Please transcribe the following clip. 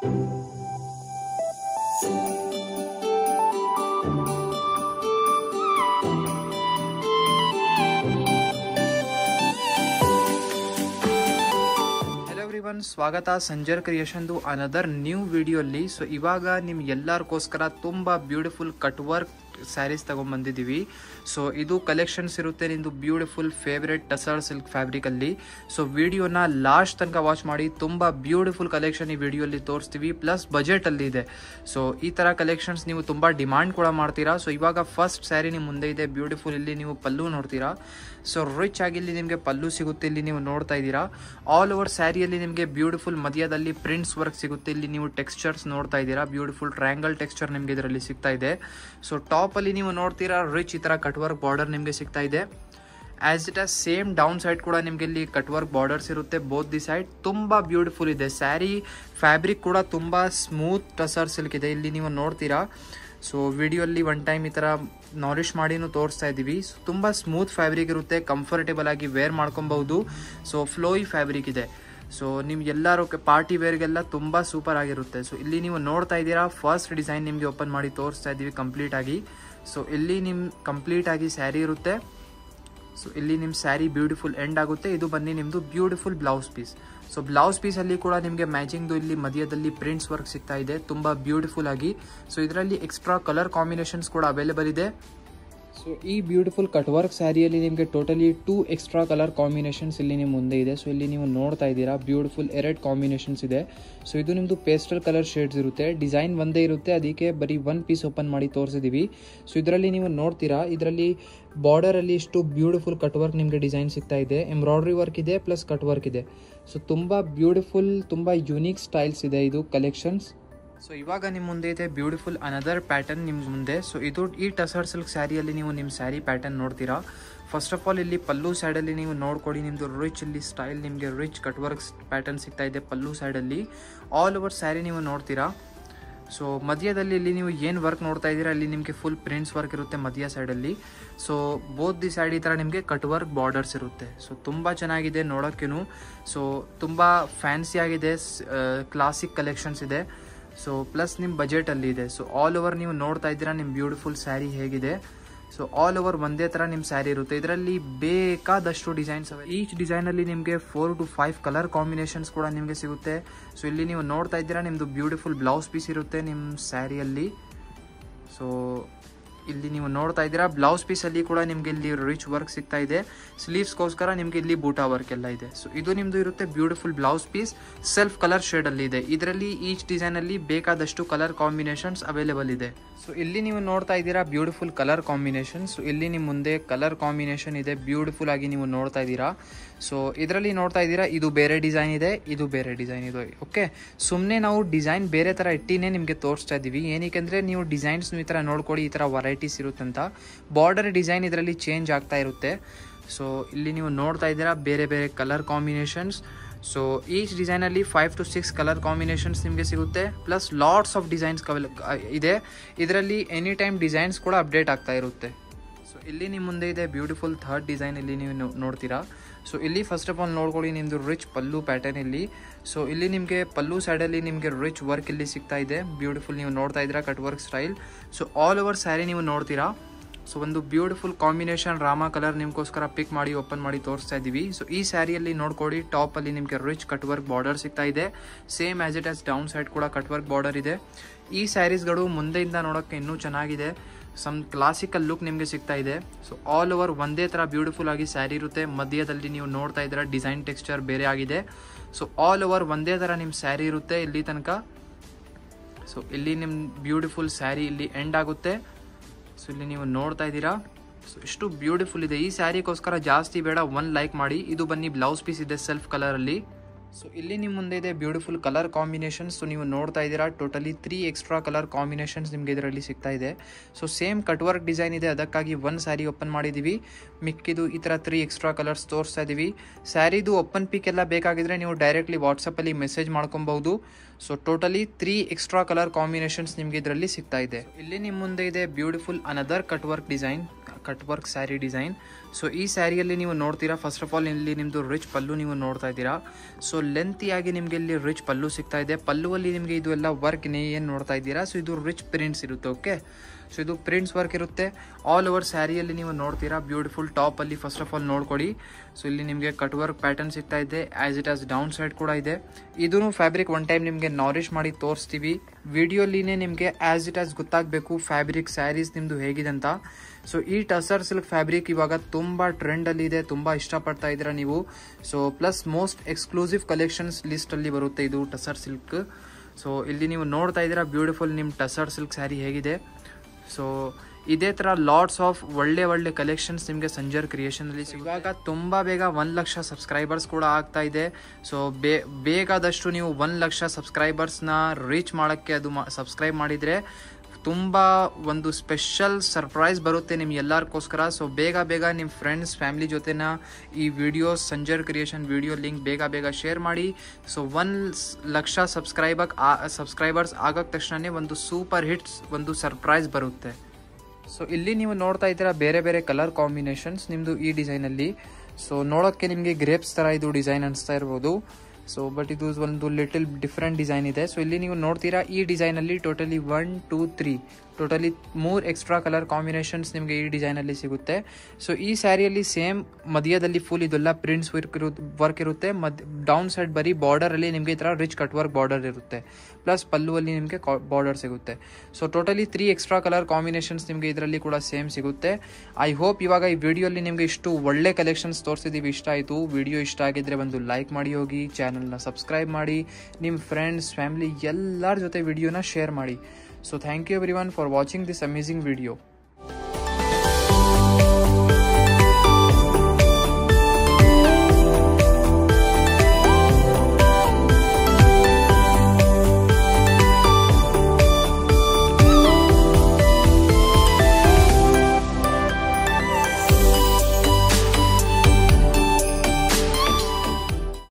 hello everyone ಸ್ವಾಗತ ಸಂಜರ್ ಕ್ರಿಯೇಷನ್ದು another new ವಿಡಿಯೋಲಿ ಸೊ ಇವಾಗ ನಿಮ್ಗೆ ಎಲ್ಲರಿಗೋಸ್ಕರ ತುಂಬ ಬ್ಯೂಟಿಫುಲ್ ಕಟ್ ವರ್ಕ್ ಸ್ಯಾರೀಸ್ ತಗೊಂಡ್ಬಂದಿದ್ದೀವಿ ಸೊ ಇದು ಕಲೆಕ್ಷನ್ಸ್ ಇರುತ್ತೆ ನಿಂದು ಬ್ಯೂಟಿಫುಲ್ ಫೇವ್ರೆಟ್ ಟಸರ್ ಸಿಲ್ಕ್ ಫ್ಯಾಬ್ರಿಕಲ್ಲಿ ಸೊ ವಿಡಿಯೋನ ಲಾಸ್ಟ್ ತನಕ ವಾಚ್ ಮಾಡಿ ತುಂಬ ಬ್ಯೂಟಿಫುಲ್ ಕಲೆಕ್ಷನ್ ಈ ವಿಡಿಯೋಲಿ ತೋರಿಸ್ತೀವಿ ಪ್ಲಸ್ ಬಜೆಟಲ್ಲಿ ಇದೆ ಸೊ ಈ ಥರ ಕಲೆಕ್ಷನ್ಸ್ ನೀವು ತುಂಬ ಡಿಮಾಂಡ್ ಕೂಡ ಮಾಡ್ತೀರಾ ಸೊ ಇವಾಗ ಫಸ್ಟ್ ಸ್ಯಾರಿ ನಿಮ್ಮ ಮುಂದೆ ಇದೆ ಬ್ಯೂಟಿಫುಲ್ ಇಲ್ಲಿ ನೀವು ಪಲ್ಲು ನೋಡ್ತೀರಾ ಸೊ ರಿಚ್ ಆಗಿ ಇಲ್ಲಿ ನಿಮಗೆ ಪಲ್ಲು ಸಿಗುತ್ತೆ ಇಲ್ಲಿ ನೀವು ನೋಡ್ತಾ ಇದ್ದೀರಾ ಆಲ್ ಓವರ್ ಸ್ಯಾರಿಯಲ್ಲಿ ನಿಮಗೆ ಬ್ಯೂಟಿಫುಲ್ ಮಧ್ಯದಲ್ಲಿ ಪ್ರಿಂಟ್ಸ್ ವರ್ಕ್ ಸಿಗುತ್ತೆ ಇಲ್ಲಿ ನೀವು ಟೆಕ್ಸ್ಚರ್ಸ್ ನೋಡ್ತಾ ಇದ್ದೀರಾ ಬ್ಯೂಟಿಫುಲ್ ಟ್ರ್ಯಾಂಗಲ್ ಟೆಕ್ಸ್ಚರ್ ನಿಮಗೆ ಇದರಲ್ಲಿ ಸಿಗ್ತಾ ಇದೆ ಸೊ ಟಾಪಲ್ಲಿ ನೀವು ನೋಡ್ತೀರಾ ರಿಚ್ ಈ ಥರ ಕಟ್ ವರ್ಕ್ ಬಾರ್ಡರ್ ನಿಮಗೆ ಸಿಗ್ತಾ ಇದೆ as it as same down side ಕೂಡ ನಿಮಗೆ ಇಲ್ಲಿ ಕಟ್ ವರ್ಕ್ ಬಾರ್ಡರ್ಸ್ ಇರುತ್ತೆ ಬೋತ್ ದಿ ಸೈಡ್ ತುಂಬ ಬ್ಯೂಟಿಫುಲ್ ಇದೆ ಸ್ಯಾರಿ ಫ್ಯಾಬ್ರಿಕ್ ಕೂಡ ತುಂಬ ಸ್ಮೂತ್ ಟಸರ್ ಸಿಲ್ಕ್ ಇದೆ ಇಲ್ಲಿ ನೀವು ನೋಡ್ತೀರಾ ಸೊ ವಿಡಿಯೋಲ್ಲಿ ಒನ್ ಟೈಮ್ ಈ ಥರ ನಾರಿಶ್ ಮಾಡಿನೂ ತೋರಿಸ್ತಾ ಇದ್ದೀವಿ ಸೊ ತುಂಬ ಸ್ಮೂತ್ ಫ್ಯಾಬ್ರಿಕ್ ಇರುತ್ತೆ ಕಂಫರ್ಟೇಬಲ್ ಆಗಿ ವೇರ್ ಮಾಡ್ಕೊಬಹುದು ಸೊ ಫ್ಲೋಯಿ ಫ್ಯಾಬ್ರಿಕ್ ಇದೆ ಸೊ ನಿಮ್ಗೆ ಎಲ್ಲರೂ ಪಾರ್ಟಿ ವೇರ್ಗೆಲ್ಲ ತುಂಬ ಸೂಪರ್ ಆಗಿರುತ್ತೆ ಸೊ ಇಲ್ಲಿ ನೀವು ನೋಡ್ತಾ ಇದ್ದೀರಾ ಫಸ್ಟ್ ಡಿಸೈನ್ ನಿಮಗೆ ಓಪನ್ ಮಾಡಿ ತೋರಿಸ್ತಾ ಇದ್ದೀವಿ ಕಂಪ್ಲೀಟ್ ಆಗಿ ಸೊ ಇಲ್ಲಿ ನಿಮ್ಮ ಕಂಪ್ಲೀಟ್ ಆಗಿ ಸ್ಯಾರಿ ಇರುತ್ತೆ ಸೊ ಇಲ್ಲಿ ನಿಮ್ಮ ಸ್ಯಾರಿ ಬ್ಯೂಟಿಫುಲ್ ಎಂಡ್ ಆಗುತ್ತೆ ಇದು ಬನ್ನಿ ನಿಮ್ಮದು beautiful blouse piece so blouse ಪೀಸಲ್ಲಿ ಕೂಡ ನಿಮಗೆ ಮ್ಯಾಚಿಂಗ್ದು ಇಲ್ಲಿ ಮಧ್ಯದಲ್ಲಿ ಪ್ರಿಂಟ್ಸ್ ವರ್ಕ್ ಸಿಗ್ತಾ ಇದೆ ತುಂಬ ಬ್ಯೂಟಿಫುಲ್ ಆಗಿ ಸೊ ಇದರಲ್ಲಿ ಎಕ್ಸ್ಟ್ರಾ ಕಲರ್ ಕಾಂಬಿನೇಷನ್ಸ್ ಕೂಡ ಅವೈಲೇಬಲ್ ಇದೆ ಸೊ ಈ ಬ್ಯೂಟಿಫುಲ್ ಕಟ್ ವರ್ಕ್ ಸ್ಯಾರಿಯಲ್ಲಿ ನಿಮಗೆ totally two extra colour combinations ಇಲ್ಲಿ ನಿಮ್ಮ ಮುಂದೆ ಇದೆ ಸೊ ಇಲ್ಲಿ ನೀವು ನೋಡ್ತಾ ಇದ್ದೀರಾ ಬ್ಯೂಟಿಫುಲ್ ಎರಡು ಕಾಂಬಿನೇಷನ್ಸ್ ಇದೆ ಸೊ ಇದು ನಿಮ್ಮದು ಪೇಸ್ಟಲ್ ಕಲರ್ ಶೇಡ್ಸ್ ಇರುತ್ತೆ ಡಿಸೈನ್ ಒಂದೇ ಇರುತ್ತೆ ಅದಕ್ಕೆ ಬರೀ ಒನ್ ಪೀಸ್ ಓಪನ್ ಮಾಡಿ ತೋರಿಸಿದ್ದೀವಿ ಸೊ ಇದರಲ್ಲಿ ನೀವು ನೋಡ್ತೀರಾ ಇದರಲ್ಲಿ ಬಾರ್ಡರಲ್ಲಿ ಇಷ್ಟು ಬ್ಯೂಟಿಫುಲ್ ಕಟ್ ವರ್ಕ್ ನಿಮಗೆ ಡಿಸೈನ್ ಸಿಗ್ತಾ ಇದೆ ಎಂಬ್ರಾಯ್ಡ್ರಿ ವರ್ಕ್ ಇದೆ ಪ್ಲಸ್ ಕಟ್ ವರ್ಕ್ ಇದೆ ಸೊ ತುಂಬ ಬ್ಯೂಟಿಫುಲ್ ತುಂಬ ಯುನೀಕ್ ಸ್ಟೈಲ್ಸ್ ಇದೆ ಇದು ಕಲೆಕ್ಷನ್ಸ್ ಸೊ ಇವಾಗ ನಿಮ್ಮ ಮುಂದೆ ಇದೆ ಬ್ಯೂಟಿಫುಲ್ ಅನದರ್ ಪ್ಯಾಟರ್ನ್ ನಿಮ್ಮ ಮುಂದೆ ಸೊ ಇದು ಈ ಟಸರ್ ಸಿಲ್ಕ್ ಸ್ಯಾರಿಯಲ್ಲಿ ನೀವು ನಿಮ್ಮ ಸ್ಯಾರಿ ಪ್ಯಾಟರ್ನ್ ನೋಡ್ತೀರಾ ಫಸ್ಟ್ ಆಫ್ ಆಲ್ ಇಲ್ಲಿ ಪಲ್ಲು ಸೈಡಲ್ಲಿ ನೀವು ನೋಡ್ಕೊಡಿ ನಿಮ್ಮದು ರಿಚ್ ಇಲ್ಲಿ ಸ್ಟೈಲ್ ನಿಮಗೆ ರಿಚ್ ಕಟ್ ವರ್ಕ್ ಪ್ಯಾಟರ್ನ್ ಸಿಗ್ತಾ ಇದೆ ಪಲ್ಲು ಸೈಡಲ್ಲಿ ಆಲ್ ಓವರ್ ಸ್ಯಾರಿ ನೀವು ನೋಡ್ತೀರಾ ಸೊ ಮಧ್ಯದಲ್ಲಿ ಇಲ್ಲಿ ನೀವು ಏನು ವರ್ಕ್ ನೋಡ್ತಾ ಇದ್ದೀರಾ ಅಲ್ಲಿ ನಿಮಗೆ ಫುಲ್ ಪ್ರಿಂಟ್ಸ್ ವರ್ಕ್ ಇರುತ್ತೆ ಮಧ್ಯ ಸೈಡಲ್ಲಿ ಸೊ ಬೋತ್ ದಿ ಸೈಡ್ ಈ ಥರ ನಿಮಗೆ ಕಟ್ ವರ್ಕ್ ಬಾರ್ಡರ್ಸ್ ಇರುತ್ತೆ ಸೊ ತುಂಬ ಚೆನ್ನಾಗಿದೆ ನೋಡೋಕ್ಕೂ ಸೊ ತುಂಬ ಫ್ಯಾನ್ಸಿ ಆಗಿದೆ ಕ್ಲಾಸಿಕ್ ಕಲೆಕ್ಷನ್ಸ್ ಇದೆ ಸೊ ಪ್ಲಸ್ ನಿಮ್ಮ ಬಜೆಟಲ್ಲಿ ಇದೆ ಸೊ ಆಲ್ ಓವರ್ ನೀವು ನೋಡ್ತಾ ಇದ್ದೀರಾ ನಿಮ್ಮ ಬ್ಯೂಟಿಫುಲ್ ಸ್ಯಾರಿ ಹೇಗಿದೆ ಸೊ ಆಲ್ ಓವರ್ ಒಂದೇ ಥರ ನಿಮ್ಮ ಸ್ಯಾರಿ ಇರುತ್ತೆ ಇದರಲ್ಲಿ ಬೇಕಾದಷ್ಟು ಡಿಸೈನ್ಸ್ ಅವೆ ಈಚ್ ಡಿಸೈನಲ್ಲಿ ನಿಮಗೆ four to five colour combinations ಕೂಡ ನಿಮಗೆ ಸಿಗುತ್ತೆ ಸೊ ಇಲ್ಲಿ ನೀವು ನೋಡ್ತಾ ಇದ್ದೀರಾ ನಿಮ್ಮದು ಬ್ಯೂಟಿಫುಲ್ ಬ್ಲೌಸ್ ಪೀಸ್ ಇರುತ್ತೆ ನಿಮ್ಮ ಸ್ಯಾರಿಯಲ್ಲಿ ಸೊ ಇಲ್ಲಿ ನೀವು ನೋಡ್ತಾ ಇದ್ದೀರಾ ಬ್ಲೌಸ್ ಪೀಸಲ್ಲಿ ಕೂಡ ನಿಮಗೆ ಇಲ್ಲಿ ರಿಚ್ ವರ್ಕ್ ಸಿಗ್ತಾ ಇದೆ ಸ್ಲೀವ್ಸ್ಗೋಸ್ಕರ ನಿಮಗೆ ಇಲ್ಲಿ ಬೂಟಾ ವರ್ಕ್ ಎಲ್ಲ ಇದೆ ಸೊ ಇದು ನಿಮ್ಮದು ಇರುತ್ತೆ beautiful blouse piece self colour ಶೇಡಲ್ಲಿ ಇದೆ ಇದರಲ್ಲಿ ಈಚ್ ಡಿಸೈನಲ್ಲಿ ಬೇಕಾದಷ್ಟು ಕಲರ್ ಕಾಂಬಿನೇಷನ್ಸ್ ಅವೈಲೇಬಲ್ ಇದೆ ಸೊ ಇಲ್ಲಿ ನೀವು ನೋಡ್ತಾ ಇದ್ದೀರಾ ಬ್ಯೂಟಿಫುಲ್ ಕಲರ್ ಕಾಂಬಿನೇಷನ್ ಸೊ ಇಲ್ಲಿ ನಿಮ್ಮ ಮುಂದೆ ಕಲರ್ ಕಾಂಬಿನೇಷನ್ ಇದೆ ಬ್ಯೂಟಿಫುಲ್ ಆಗಿ ನೀವು ನೋಡ್ತಾ ಇದ್ದೀರಾ ಸೊ ಇದರಲ್ಲಿ ನೋಡ್ತಾ ಇದ್ದೀರಾ ಇದು ಬೇರೆ ಡಿಸೈನ್ ಇದೆ ಇದು ಬೇರೆ ಡಿಸೈನ್ ಇದೆ ಓಕೆ ಸುಮ್ಮನೆ ನಾವು ಡಿಸೈನ್ ಬೇರೆ ಥರ ಇಟ್ಟಿನೇ ನಿಮಗೆ ತೋರಿಸ್ತಾ ಇದ್ದೀವಿ ಏನಕ್ಕೆ ನೀವು ಡಿಸೈನ್ಸ್ ಈ ಥರ ನೋಡ್ಕೊಳ್ಳಿ ಈ ಥರ ವೆರೈಟೀಸ್ ಇರುತ್ತಂತ ಬಾರ್ಡರ್ ಡಿಸೈನ್ ಇದರಲ್ಲಿ ಚೇಂಜ್ ಆಗ್ತಾ ಇರುತ್ತೆ ಸೊ ಇಲ್ಲಿ ನೀವು ನೋಡ್ತಾ ಇದ್ದೀರಾ ಬೇರೆ ಬೇರೆ ಕಲರ್ ಕಾಂಬಿನೇಷನ್ಸ್ ಸೊ ಈಚ್ ಡಿಸೈನಲ್ಲಿ five to six colour combinations ನಿಮಗೆ ಸಿಗುತ್ತೆ ಪ್ಲಸ್ ಲಾಟ್ಸ್ ಆಫ್ ಡಿಸೈನ್ಸ್ ಇದೆ ಇದರಲ್ಲಿ ಎನಿ ಟೈಮ್ ಡಿಸೈನ್ಸ್ ಕೂಡ ಅಪ್ಡೇಟ್ ಆಗ್ತಾ ಇರುತ್ತೆ ಸೊ ಇಲ್ಲಿ ನಿಮ್ಮ ಮುಂದೆ ಇದೆ ಬ್ಯೂಟಿಫುಲ್ ಥರ್ಡ್ ಡಿಸೈನ್ ಇಲ್ಲಿ ನೀವು ನೋ- ನೋಡ್ತೀರಾ ಸೊ ಇಲ್ಲಿ ಫಸ್ಟ್ ಆಫ್ ಆಲ್ ನೋಡ್ಕೊಳ್ಳಿ ನಿಮ್ಮದು ರಿಚ್ ಪಲ್ಲು ಪ್ಯಾಟರ್ನ್ ಇಲ್ಲಿ ಸೊ ಇಲ್ಲಿ ನಿಮಗೆ ಪಲ್ಲು ಸೈಡಲ್ಲಿ ನಿಮಗೆ ರಿಚ್ ವರ್ಕ್ ಇಲ್ಲಿ ಸಿಗ್ತಾ ಇದೆ ಬ್ಯೂಟಿಫುಲ್ ನೀವು ನೋಡ್ತಾ ಇದ್ದೀರಾ cut work style so all over sari ನೀವು ನೋಡ್ತೀರಾ ಸೊ ಒಂದು ಬ್ಯೂಟಿಫುಲ್ ಕಾಂಬಿನೇಷನ್ ರಾಮ ಕಲರ್ ನಿಮಗೋಸ್ಕರ ಪಿಕ್ ಮಾಡಿ ಓಪನ್ ಮಾಡಿ ತೋರಿಸ್ತಾ ಇದ್ದೀವಿ ಸೊ ಈ ಸ್ಯಾರಿಯಲ್ಲಿ ನೋಡ್ಕೊಡಿ ಟಾಪಲ್ಲಿ ನಿಮಗೆ ರಿಚ್ ಕಟ್ ವರ್ಕ್ ಬಾರ್ಡರ್ ಸಿಗ್ತಾ ಇದೆ same as it as down side ಕೂಡ ಕಟ್ ವರ್ಕ್ ಬಾರ್ಡರ್ ಇದೆ ಈ ಸ್ಯಾರೀಸ್ಗಳು ಮುಂದೆಯಿಂದ ನೋಡೋಕ್ಕೆ ಇನ್ನೂ ಚೆನ್ನಾಗಿದೆ ಸಮ್ ಕ್ಲಾಸಿಕಲ್ ಲುಕ್ ನಿಮಗೆ ಸಿಗ್ತಾ ಇದೆ ಸೊ ಆಲ್ ಓವರ್ ಒಂದೇ ಥರ ಬ್ಯೂಟಿಫುಲ್ ಆಗಿ ಸ್ಯಾರಿ ಇರುತ್ತೆ ಮಧ್ಯದಲ್ಲಿ ನೀವು ನೋಡ್ತಾ ಇದ್ದೀರಾ ಡಿಸೈನ್ ಟೆಕ್ಸ್ಚರ್ ಬೇರೆ ಆಗಿದೆ ಸೊ ಆಲ್ ಓವರ್ ಒಂದೇ ಥರ ನಿಮ್ಮ ಸ್ಯಾರಿ ಇರುತ್ತೆ ಇಲ್ಲಿ ತನಕ ಸೊ ಇಲ್ಲಿ ನಿಮ್ಮ ಬ್ಯೂಟಿಫುಲ್ ಸ್ಯಾರಿ ಇಲ್ಲಿ ಎಂಡ್ ಆಗುತ್ತೆ ಸೊ ಇಲ್ಲಿ ನೀವು ನೋಡ್ತಾ ಇದ್ದೀರಾ ಸೊ ಎಷ್ಟು ಬ್ಯೂಟಿಫುಲ್ ಇದೆ ಈ ಸ್ಯಾರಿಗೋಸ್ಕರ ಜಾಸ್ತಿ ಬೇಡ ಒನ್ ಲೈಕ್ ಮಾಡಿ ಇದು ಬನ್ನಿ ಬ್ಲೌಸ್ ಪೀಸ್ ಇದೆ ಸೆಲ್ಫ್ ಕಲರಲ್ಲಿ ಸೊ ಇಲ್ಲಿ ನಿಮ್ಮ ಮುಂದೆ ಇದೆ ಬ್ಯೂಟಿಫುಲ್ ಕಲರ್ ಕಾಂಬಿನೇಷನ್ಸ್ ಸೊ ನೀವು ನೋಡ್ತಾ ಇದ್ದೀರಾ totally three extra colour combinations ನಿಮಗೆ ಇದರಲ್ಲಿ ಸಿಗ್ತಾ ಇದೆ so same cut work design ಇದೆ ಅದಕ್ಕಾಗಿ ಒಂದು ಸ್ಯಾರಿ ಓಪನ್ ಮಾಡಿದ್ದೀವಿ ಮಿಕ್ಕಿದು ಈ ಥರ ತ್ರೀ ಎಕ್ಸ್ಟ್ರಾ ಕಲರ್ಸ್ ತೋರಿಸ್ತಾ ಇದ್ದೀವಿ ಸ್ಯಾರಿದು ಓಪನ್ ಪಿಕ್ ಎಲ್ಲ ಬೇಕಾಗಿದ್ರೆ ನೀವು ಡೈರೆಕ್ಟ್ಲಿ ವಾಟ್ಸಪ್ಪಲ್ಲಿ ಮೆಸೇಜ್ ಮಾಡ್ಕೊಬಹುದು so totally three extra colour combinations ನಿಮಗೆ ಇದರಲ್ಲಿ ಸಿಗ್ತಾ ಇದೆ ಇಲ್ಲಿ ನಿಮ್ಮ ಮುಂದೆ ಇದೆ beautiful another cut work design cut work sari design so ಈ ಸ್ಯಾರಿಯಲ್ಲಿ ನೀವು ನೋಡ್ತೀರಾ ಫಸ್ಟ್ ಆಫ್ ಆಲ್ ಇಲ್ಲಿ ನಿಮ್ಮದು ರಿಚ್ ಪಲ್ಲು ನೀವು ನೋಡ್ತಾ ಇದ್ದೀರಾ ಸೊ ಲೆಂತಿಯಾಗಿ ನಿಮಗೆ ಇಲ್ಲಿ ರಿಚ್ ಪಲ್ಲು ಸಿಗ್ತಾ ಇದೆ ಪಲ್ಲುವಲ್ಲಿ ನಿಮಗೆ ಇದು ಎಲ್ಲ ವರ್ಕ್ ಏನು ನೋಡ್ತಾ ಇದ್ದೀರಾ ಸೊ ಇದು ರಿಚ್ ಪ್ರಿಂಟ್ಸ್ ಇರುತ್ತೆ ಓಕೆ ಸೊ ಇದು ಪ್ರಿಂಟ್ಸ್ ವರ್ಕ್ ಇರುತ್ತೆ ಆಲ್ ಓವರ್ ಸ್ಯಾರಿಯಲ್ಲಿ ನೀವು ನೋಡ್ತೀರಾ ಬ್ಯೂಟಿಫುಲ್ ಟಾಪಲ್ಲಿ ಫಸ್ಟ್ ಆಫ್ ಆಲ್ ನೋಡ್ಕೊಡಿ ಸೊ ಇಲ್ಲಿ ನಿಮಗೆ ಕಟ್ ವರ್ಕ್ ಪ್ಯಾಟರ್ನ್ ಸಿಗ್ತಾ ಇದೆ as it as down side ಕೂಡ ಇದೆ ಇದೂ ಫ್ಯಾಬ್ರಿಕ್ ಒನ್ ಟೈಮ್ ನಿಮಗೆ ನಾರಿಶ್ ಮಾಡಿ ತೋರಿಸ್ತೀವಿ ವಿಡಿಯೋಲಿನೇ ನಿಮಗೆ ಆಸ್ ಇಟ್ ಆಸ್ ಗೊತ್ತಾಗಬೇಕು ಫ್ಯಾಬ್ರಿಕ್ ಸ್ಯಾರೀಸ್ ನಿಮ್ಮದು ಹೇಗಿದೆ ಅಂತ ಸೊ ಈ ಟಸರ್ ಸಿಲ್ಕ್ ಫ್ಯಾಬ್ರಿಕ್ ಇವಾಗ ತುಂಬ ಟ್ರೆಂಡಲ್ಲಿ ಇದೆ ತುಂಬ ಇಷ್ಟಪಡ್ತಾ ಇದ್ದೀರಾ ನೀವು so plus most exclusive collections ಲಿಸ್ಟಲ್ಲಿ ಬರುತ್ತೆ ಇದು ಟಸರ್ ಸಿಲ್ಕ್ ಸೊ ಇಲ್ಲಿ ನೀವು ನೋಡ್ತಾ ಇದ್ದೀರಾ ಬ್ಯೂಟಿಫುಲ್ ನಿಮ್ಮ ಟಸರ್ ಸಿಲ್ಕ್ ಸ್ಯಾರಿ ಹೇಗಿದೆ ಸೊ ಇದೇ ಥರ ಲಾಟ್ಸ್ ಆಫ್ ಒಳ್ಳೆ ಒಳ್ಳೆ ಕಲೆಕ್ಷನ್ಸ್ ನಿಮಗೆ ಸಂಜರ್ ಕ್ರಿಯೇಷನಲ್ಲಿ ಇವಾಗ ತುಂಬ ಬೇಗ ಒಂದು ಲಕ್ಷ ಸಬ್ಸ್ಕ್ರೈಬರ್ಸ್ ಕೂಡ ಆಗ್ತಾ ಇದೆ ಸೊ ಬೇ ಬೇಕಾದಷ್ಟು ನೀವು ಒಂದು ಲಕ್ಷ ಸಬ್ಸ್ಕ್ರೈಬರ್ಸ್ನ ರೀಚ್ ಮಾಡೋಕ್ಕೆ ಅದು ಸಬ್ಸ್ಕ್ರೈಬ್ ಮಾಡಿದರೆ ತುಂಬ ಒಂದು ಸ್ಪೆಷಲ್ ಸರ್ಪ್ರೈಸ್ ಬರುತ್ತೆ ನಿಮ್ಮ ಎಲ್ಲರಿಗೋಸ್ಕರ ಸೊ ಬೇಗ ಬೇಗ ನಿಮ್ಮ ಫ್ರೆಂಡ್ಸ್ ಫ್ಯಾಮಿಲಿ ಜೊತೆನ ಈ videos Sanjar creation video link ಬೇಗ ಬೇಗ ಶೇರ್ ಮಾಡಿ so one lakh subscribe subscribers ಆಗೋಕ್ಕೆ ತಕ್ಷಣವೇ ಒಂದು ಸೂಪರ್ ಹಿಟ್ಸ್ ಒಂದು ಸರ್ಪ್ರೈಸ್ ಬರುತ್ತೆ ಸೊ ಇಲ್ಲಿ ನೀವು ನೋಡ್ತಾ ಇದ್ದೀರಾ ಬೇರೆ ಬೇರೆ ಕಲರ್ ಕಾಂಬಿನೇಷನ್ಸ್ ನಿಮ್ಮದು ಈ ಡಿಸೈನಲ್ಲಿ ಸೊ ನೋಡೋಕ್ಕೆ ನಿಮಗೆ ಗ್ರೇಪ್ಸ್ ಥರ ಇದು ಡಿಸೈನ್ ಅನಿಸ್ತಾ ಇರ್ಬೋದು ಸೊ ಬಟ್ ಇದು ಒಂದು ಲಿಟಲ್ ಡಿಫ್ರೆಂಟ್ ಡಿಸೈನ್ ಇದೆ ಸೊ ಇಲ್ಲಿ ನೀವು ನೋಡ್ತೀರಾ ಈ ಡಿಸೈನಲ್ಲಿ totally one two three totally ಮೂರು ಎಕ್ಸ್ಟ್ರಾ ಕಲರ್ ಕಾಂಬಿನೇಷನ್ಸ್ ನಿಮಗೆ ಈ ಡಿಸೈನಲ್ಲಿ ಸಿಗುತ್ತೆ ಸೊ ಈ ಸ್ಯಾರಿಯಲ್ಲಿ ಸೇಮ್ ಮಧ್ಯದಲ್ಲಿ ಫುಲ್ ಇದೆಲ್ಲ ಪ್ರಿಂಟ್ಸ್ ವರ್ಕ್ ಇರು ವರ್ಕ್ ಇರುತ್ತೆ ಮದ್ ಡೌನ್ ಸೈಡ್ ಬರೀ ಬಾರ್ಡರಲ್ಲಿ ನಿಮಗೆ ಈ ಥರ ರಿಚ್ ಕಟ್ ವರ್ಕ್ ಬಾರ್ಡರ್ ಇರುತ್ತೆ ಪ್ಲಸ್ ಪಲ್ಲುವಲ್ಲಿ ನಿಮಗೆ ಬಾರ್ಡರ್ ಸಿಗುತ್ತೆ so totally three extra colour combinations ನಿಮಗೆ ಇದರಲ್ಲಿ ಕೂಡ ಸೇಮ್ ಸಿಗುತ್ತೆ ಐ ಹೋಪ್ ಇವಾಗ ಈ ವಿಡಿಯೋಲಿ ನಿಮಗೆ ಇಷ್ಟು ಒಳ್ಳೆ ಕಲೆಕ್ಷನ್ಸ್ ತೋರಿಸಿದ್ದೀವಿ ಇಷ್ಟ ಆಯಿತು ವಿಡಿಯೋ ಇಷ್ಟ ಆಗಿದ್ರೆ ಒಂದು ಲೈಕ್ ಮಾಡಿ ಹೋಗಿ ಚಾನಲ್ನ ಸಬ್ಸ್ಕ್ರೈಬ್ ಮಾಡಿ ನಿಮ್ಮ ಫ್ರೆಂಡ್ಸ್ ಫ್ಯಾಮಿಲಿ ಎಲ್ಲರ ಜೊತೆ ವಿಡಿಯೋನ ಶೇರ್ ಮಾಡಿ so thank you everyone for watching this amazing video